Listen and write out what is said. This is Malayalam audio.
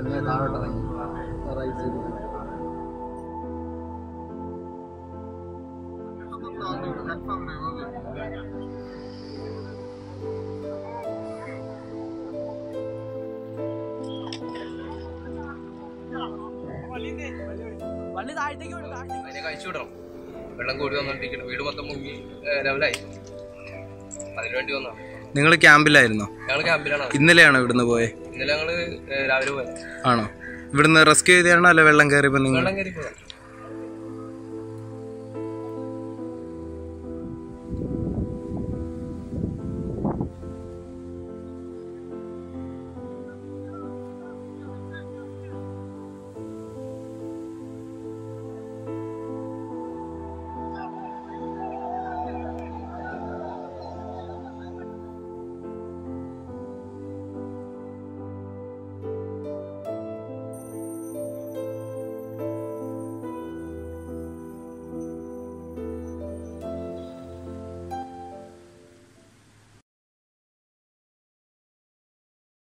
ഇങ്ങനെ താഴോട്ട് ഇറങ്ങി റൈറ്റ് സൈഡിൽ അതിനെ കഴിച്ചു വിടണം വെള്ളം കൂടി വന്നോണ്ടിരിക്കണം വീട് മൊത്തം മുങ്ങി ഏ, ലെവലായി അതിനുവേണ്ടി വന്നതാണ് നിങ്ങൾ ക്യാമ്പിലായിരുന്നോ ഞങ്ങൾ ക്യാമ്പിലാണ് ഇന്നലെയാണോ ഇവിടുന്ന് പോയെ ഇന്നലെ ഞങ്ങള് ഏ, രാവിലെ പോയത് ആണോ ഇവിടുന്ന് റെസ്ക്യൂ ചെയ്താണോ അല്ല വെള്ളം കയറിയപ്പോൾ നിങ്ങൾ വെള്ളം കയറി പോയത്